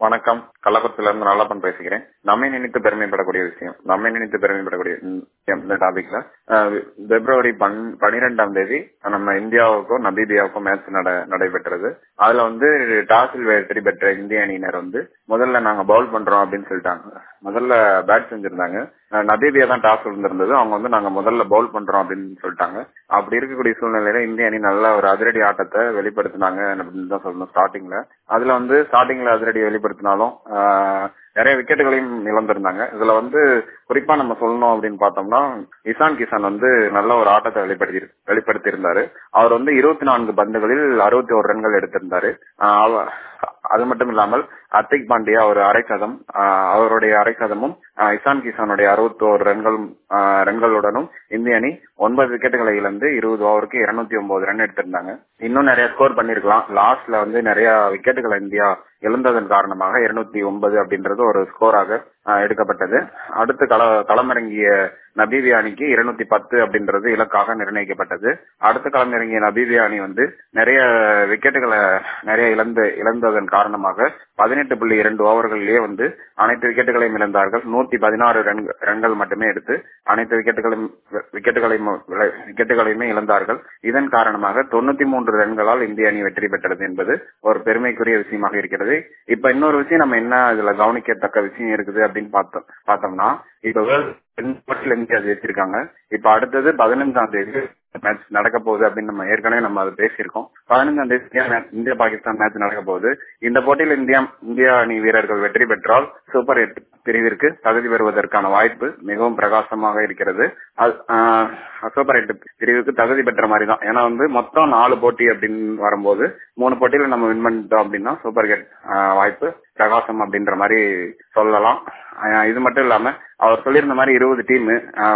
வணக்கம் கள்ளக்குறிச்சில இருந்து நல்லப்பன் பேசுகிறேன் நம்மை நினைத்து பெருமைப்படக்கூடிய விஷயம் நம்மை நினைத்து பெருமைப்படக்கூடிய விஷயம் இந்த டாபிக்ல அஹ், பிப்ரவரி பன் பனிரெண்டாம் தேதி நம்ம இந்தியாவுக்கும் நபீபியாவுக்கும் மேட்ச் நட நடைபெற்றது அதுல வந்து டாஸில் வெற்றி பெற்ற இந்திய அணியினர் வந்து முதல்ல நாங்க பவுல் பண்றோம் அப்படின்னு சொல்லிட்டாங்க முதல்ல பேட் செஞ்சிருந்தாங்க அஹ், நபீபியா தான் டாஸ் விழுந்திருந்தது அவங்க வந்து நாங்க முதல்ல பவுல் பண்றோம் அப்படின்னு சொல்லிட்டாங்க அப்படி இருக்கக்கூடிய சூழ்நிலையில இந்திய அணி நல்ல ஒரு அதிரடி ஆட்டத்தை வெளிப்படுத்தினாங்க அப்படின்னு தான் சொல்லணும் ஸ்டார்டிங்ல அதுல வந்து ஸ்டார்டிங்ல அதிரடி வெளிப்படுத்தினாலும் ஆஹ், நிறைய விக்கெட்டுகளையும் இழந்திருந்தாங்க இதுல வந்து குறிப்பா நம்ம சொல்லணும் அப்படின்னு பார்த்தோம்னா இசான் கிசான் வந்து நல்ல ஒரு ஆட்டத்தை வெளிப்படுத்தி வெளிப்படுத்தி இருந்தாரு அவர் வந்து இருபத்தி நான்கு பந்துகளில் அறுபத்தி ஒரு ரன்கள் எடுத்திருந்தாரு ஆஹ் அவ- அது மட்டும் இல்லாமல் அத்திக் பாண்டியா ஒரு அரைக்கதம் ஆஹ் அவருடைய அரைக்கதமும் ஆஹ் இசான் கிசானுடைய அறுபத்தி ஒரு ரன்களும் ஆஹ் ரன்களுடனும் இந்திய அணி ஒன்பது விக்கெட்டுகளை இழந்து இருபது ஓவருக்கு இருநூத்தி ஒன்பது ரன் எடுத்திருந்தாங்க இன்னும் நிறைய ஸ்கோர் பண்ணிருக்கலாம் லாஸ்ட்ல வந்து நிறைய விக்கெட்டுகளை இந்தியா இழந்ததன் காரணமாக இருநூத்தி ஒன்பது அப்படின்றது ஒரு ஸ்கோராக எடுக்கப்பட்டது அடுத்து கள களமிறங்கிய நபீபியா அணிக்கு இருநூத்தி பத்து அப்படின்றது இலக்காக நிர்ணயிக்கப்பட்டது அடுத்து களமிறங்கிய நபீபியா அணி வந்து நிறைய விக்கெட்டுகளை நிறைய இழந்து இழந்ததன் காரணமாக பதினெட்டு புள்ளி இரண்டு ஓவர்களிலேயே வந்து அனைத்து விக்கெட்டுகளையும் இழந்தார்கள் நூத்தி பதினாறு ரன் ரன்கள் மட்டுமே எடுத்து அனைத்து விக்கெட்டுகளையும் விக்கெட்டுகளையும் விக்கெட்டுகளையுமே இழந்தார்கள் இதன் காரணமாக தொண்ணூத்தி மூன்று ரன்களால் இந்திய அணி வெற்றி பெற்றது என்பது ஒரு பெருமைக்குரிய விஷயமாக இருக்கிறது இப்ப இன்னொரு விஷயம் நம்ம என்ன இதுல கவனிக்கத்தக்க விஷயம் இருக்குது அப்படின்னு பார்த்தோம் பார்த்தோம்னா இப்ப வேர்ல்டு இந்தியா ஜெயிச்சிருக்காங்க இப்ப அடுத்தது பதினஞ்சாம் தேதி மேட்ச் நடக்க போகுது அப்படின்னு நம்ம ஏற்கனவே நம்ம அதை பேசியிருக்கோம் பதினஞ்சாம் தேதி India match- India Pakistan match நடக்க போகுது இந்த போட்டியில் இந்தியா இந்தியா அணி வீரர்கள் வெற்றி பெற்றால் சூப்பர் எட் பிரிவிற்கு தகுதி பெறுவதற்கான வாய்ப்பு மிகவும் பிரகாசமாக இருக்கிறது அது, ஆஹ், சூப்பர் எட் பிரிவுக்கு தகுதி பெற்ற மாதிரி தான் ஏன்னா வந்து மொத்தம் நாலு போட்டி அப்படின்னு வரும்போது மூணு போட்டியில நம்ம வின் பண்ணிட்டோம் அப்படின்னா சூப்பர் கெட் வாய்ப்பு பிரகாசம் அப்படின்ற மாதிரி சொல்லலாம் ஆஹ், இது மட்டும் இல்லாம அவர் சொல்லியிருந்த மாதிரி இருபது டீம்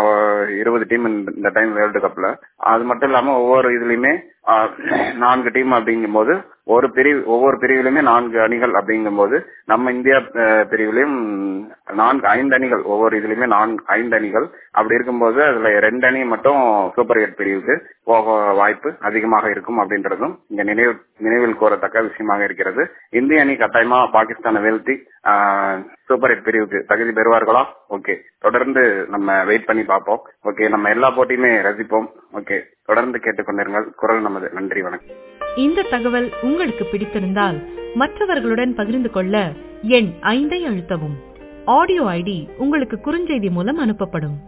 இருபது டீம் இந்த டைம் வேர்ல்டு கப்ல அது மட்டும் இல்லாம ஒவ்வொரு இதுலயுமே ஆஹ், நான்கு டீம் அப்படிங்கும்போது ஒரு பிரிவு ஒவ்வொரு பிரிவிலுமே நான்கு அணிகள் அப்படிங்கும்போது நம்ம இந்தியா அஹ், பிரிவிலையும் நான்கு ஐந்து அணிகள் ஒவ்வொரு இதுலயுமே நான்கு ஐந்து அணிகள் அப்படி இருக்கும்போது அதுல ரெண்டு அணி மட்டும் சூப்பர் எட் பிரிவுக்கு போக வாய்ப்பு அதிகமாக இருக்கும் அப்படின்றதும் இங்க நினைவு நினைவில் கூறத்தக்க விஷயமாக இருக்கிறது இந்திய அணி கட்டாயமா பாகிஸ்தானை வீழ்த்தி ஆஹ், சூப்பர் எட் பிரிவுக்கு தகுதி பெறுவார்களா ஓகே தொடர்ந்து நம்ம வெயிட் பண்ணி பார்ப்போம் ஓகே நம்ம எல்லா போட்டியுமே ரசிப்போம் ஓகே தொடர்ந்து கேட்டுக்கொண்டிருங்கள் குரல் நமது நன்றி வணக்கம் இந்த தகவல் உங்களுக்கு பிடித்திருந்தால் மற்றவர்களுடன் பகிர்ந்து கொள்ள எண் ஐந்தை அழுத்தவும் ஆடியோ ஐடி உங்களுக்கு குறுஞ்செய்தி மூலம் அனுப்பப்படும்